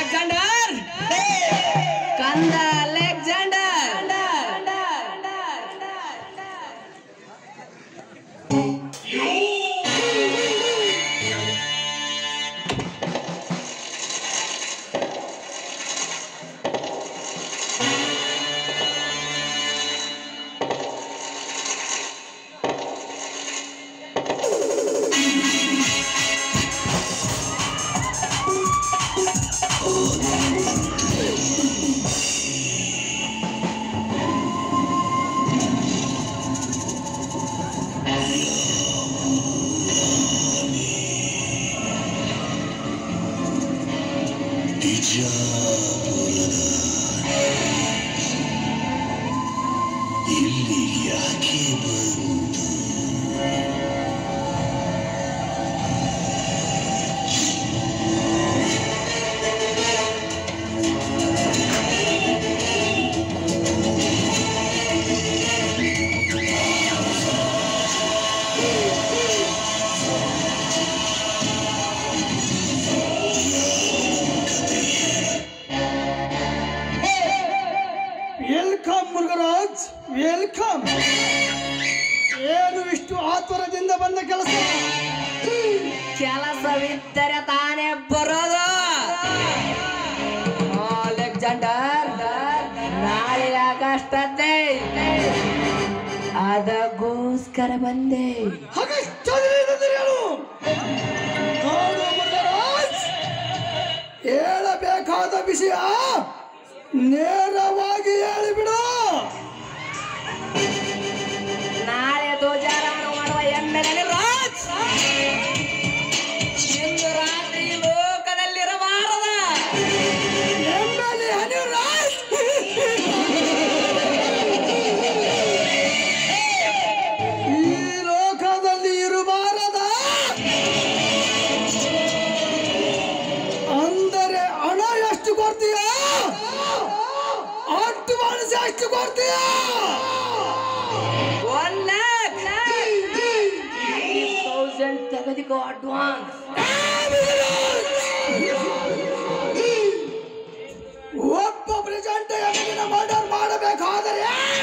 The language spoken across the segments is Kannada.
ಅಲೆಕ್ಸಾಂಡರ್ ಕಂದ ಅಲೆಕ್ಸಾಂಡರ್ ಇಲ್ಲಿ ಯಾಕೆ ಬಂತು ವೆಲ್ಕಮ್ ಮುರುಘರಾಜ್ ವೆಲ್ಕಮ್ ಏನು ಇಷ್ಟು ಆತುರದಿಂದ ಬಂದ ಕೆಲಸ ಕೆಲಸವಿದ್ದರೆ ತಾನೇ ಬರೋದು ಅಲೆಕ್ಸಾಂಡರ್ ನಾಳೆ ಆಗಸ್ಟ್ ಹದಿನೈದು ಅದಕ್ಕೋಸ್ಕರ ಬಂದೆ ಹಾಗಷ್ಟು ಹೇಳಿದ್ರೆ ಹೇಳು ನೋಡು ಮುರುಘರಾಜ್ ಹೇಳಬೇಕಾದ ವಿಷಯ ನೇರವಾಗಿ ಹೇಳಿಬಿಡು ನಾಳೆ ಧ್ವಜಾರೋಹಣ ಮಾಡುವ ಎಮ್ಮೆಲೆ ರಾಜ್ ಇಂದು ರಾತ್ರಿ ಈ ಲೋಕದಲ್ಲಿರಬಾರದ ಎಮ್ಮೆಲೆ ಅನಿರಾಜ್ ಈ ಲೋಕದಲ್ಲಿ ಇರಬಾರದ ಅಂದರೆ ಹಣ ಎಷ್ಟು ಕೊಡ್ತೀಯ ಅಡ್ವಾನ್ಸ್ ಎಷ್ಟು ಕೊಡ್ತೀಯ ಒನ್ ಲ್ಯಾಕ್ ತೌಸಂಡ್ ತೆಗೆದುಕೋ ಅಡ್ವಾನ್ಸ್ ಒಬ್ಬ ಪ್ರೆಸೆಂಟ್ ಎಮ್ಮೆಲಿನ ಮರ್ಡರ್ ಮಾಡಬೇಕಾದರೆ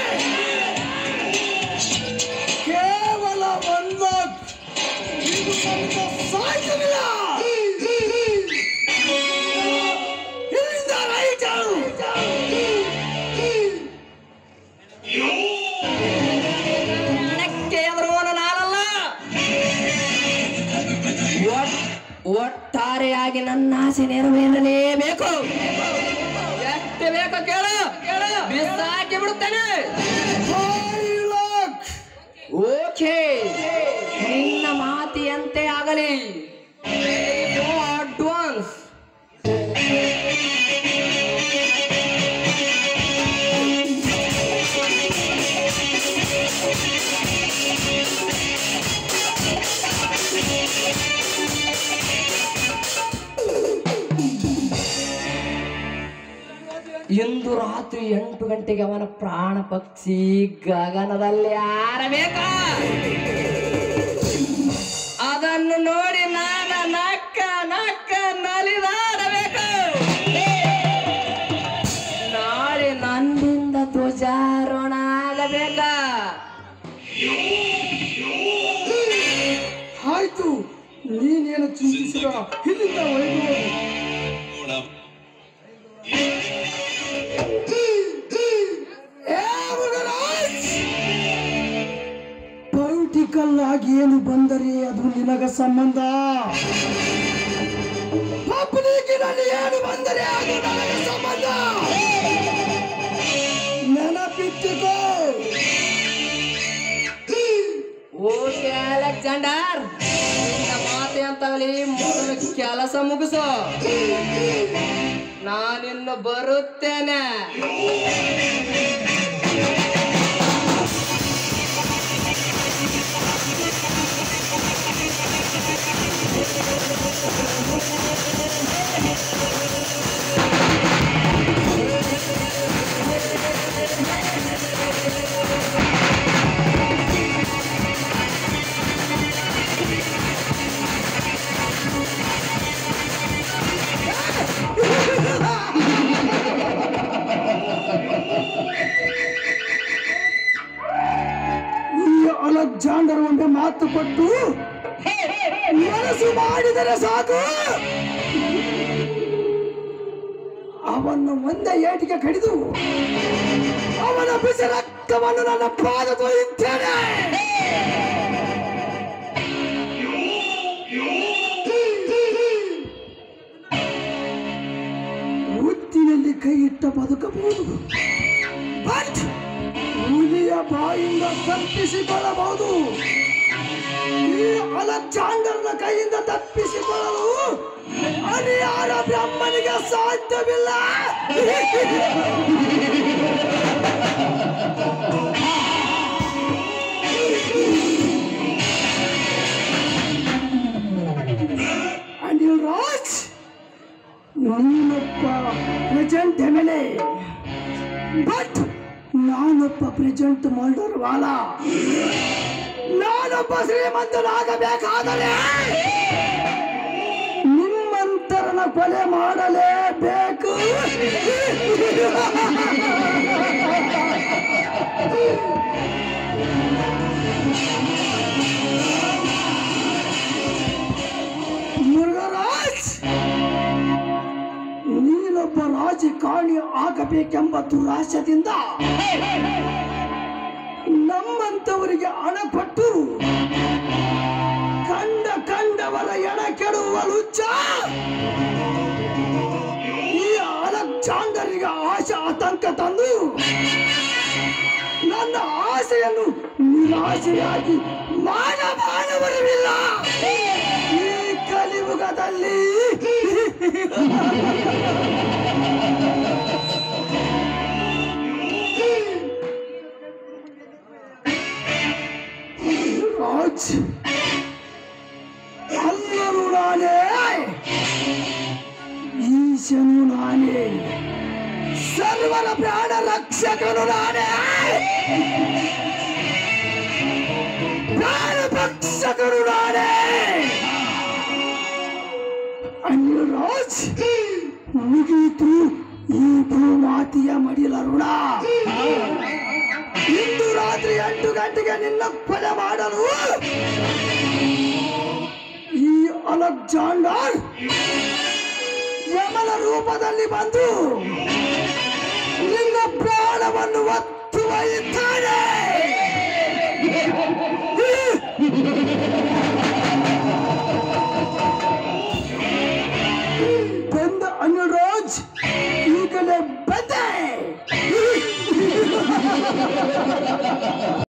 ಕೇವಲ ಒಂದು ಇದು ನಮ್ಮಿಂದ ಸಾಧ್ಯವಿಲ್ಲ ಇಲ್ಲಿಂದ ರೈಟ್ ಹಣಕ್ಕೆ ಎದುರುವನು ನಾನಲ್ಲ ಒಟ್- ಒಟ್ಟಾರೆಯಾಗಿ ನನ್ನ ಆಸೆ ನೆರವೇರಲೇಬೇಕು ಎಷ್ಟು ಬೇಕೋ ಕೇಳು ಬಿಸಾಕಿ ಬಿಡುತ್ತೇನೆ ಓಕೆ ನಿನ್ನ ಮಾತಿಯಂತೆ ಆಗಲಿ ಅಡ್ವಾನ್ಸ್ ಇಂದು ರಾತ್ರಿ ಎಂಟು ಗಂಟೆಗೆ ಅವನ ಪ್ರಾಣ ಪಕ್ಷಿ ಗಗನದಲ್ಲಿ ಹಾರಬೇಕ ಅದನ್ನು ನೋಡಿ ನಾನ ನಕ್ಕ ನಕ್ಕ ನಲಿದಾಡಬೇಕು ನಾಳೆ ನನ್ನಿಂದ ಧ್ವಜಾರೋಹಣ ಆಗಬೇಕ ಆಯ್ತು ನೀನೇನು ಚಿಂತಿಸಿದ ಇಲ್ಲಿಂದ ಒಯ್ದು ಪೊಲಿಟಿಕಲ್ ಆಗಿ ಏನು ಬಂದರೆ ಅದು ನಿನಗ ಸಂಬಂಧ ಪಬ್ಲಿಕ್ಕಿನಲ್ಲಿ ಏನು ಬಂದರೆ ಅದು ನನಗ ಸಂಬಂಧ ನೆನಪಿಟ್ಟುಕೋ ಓಕೆ ಅಲೆಕ್ಸಾಂಡರ್ ನಿನ್ನ ಮಾತೆ ಅಂತಗಲಿ ಮೊದಲು ಕೆಲಸ ಮುಗಿಸು ನಾನಿನ್ನು ಬರುತ್ತೇನೆ ಮಾತು ಕೊಟ್ಟು ಮನಸ್ಸು ಮಾಡಿದರೆ ಸಾಕು ಅವನ್ನು ಒಂದೇ ಏಟಿಗೆ ಕಡಿದು ಅವನ ಬಿಸಿ ರಕ್ತವನ್ನು ನನ್ನ ಪಾದ ತೊಳೆಯುತ್ತೇನೆ ಹುತ್ತಿನಲ್ಲಿ ಕೈ ಇಟ್ಟ ಬದುಕಬಹುದು ಬಟ್ ಹುಲಿಯ ಬಾಯಿಂದ ತಪ್ಪಿಸಿಕೊಳ್ಳಬಹುದು ಈ ಅಲೆಕ್ಸಾಂಡರ್ನ ಕೈಯಿಂದ ತಪ್ಪಿಸಿಕೊಳ್ಳಲು ಅನಿಯಾರ ಬ್ರಹ್ಮನಿಗೆ ಸಾಧ್ಯವಿಲ್ಲ ಅನಿಲ್ ರಾಜ್ ನೀನೊಬ್ಬ present M L A but ನಾನೊಬ್ಬ ಪ್ರೆಸೆಂಟ್ ಮಲ್ಡರ್ ವಾಲ ನಾನೊಬ್ಬ ಶ್ರೀಮಂತನಾಗಬೇಕಾದರೆ ನಿಮ್ಮಂತರನ ಕೊಲೆ ಮಾಡಲೇಬೇಕು ಮುರುಘರಾಜ್ ನೀನೊಬ್ಬ ರಾಜಕಾರಣಿ ಆಗಬೇಕೆಂಬ ದುರಾಶದಿಂದ ನಮ್ಮಂತವರಿಗೆ ಹಣ ಕೊಟ್ಟು ಕಂಡ ಕಂಡವರ ಎಣ ಕೆಡುವ ಲುಚ್ಚ ಈ ಅಲೆಕ್ಸಾಂಡರಿಗೆ ಆಶೆ ಆತಂಕ ತಂದು ನನ್ನ ಆಸೆಯನ್ನು ನಿರಾಶೆಯಾಗಿ ಮಾನವಾನವರವಿಲ್ಲ ಈ ಕಲಿಯುಗದಲ್ಲಿ ರಾಜ್ ಅಲ್ಲರು ನಾನೇ ಈಶನು ನಾನೇ ಸರ್ವರ ಪ್ರಾಣ ರಕ್ಷಕನು ನಾನೇ ಪ್ರಾಣ ಭಕ್ಷಕನು ನಾನೇ ಅನಿಲ್ ರಾಜ್ ಮುಗೀತು ಈ ಭೂಮಾತಿಯ ಮಡಿಲ ಋಣ ಇಂದು ರಾತ್ರಿ ಎಂಟು ಗಂಟೆಗೆ ನಿನ್ನ ಕೊಲೆ ಮಾಡಲು ಈ ಅಲೆಕ್ಸಾಂಡರ್ ಯಮನ ರೂಪದಲ್ಲಿ ಬಂದು ನಿನ್ನ ಪ್ರಾಣವನ್ನು ಒತ್ತುವ ಇದ್ದಾನೆ ಬಂದ ಅನಿಲ್ ರಾಜ್ ಈಗಲೇ ಬಂದೆ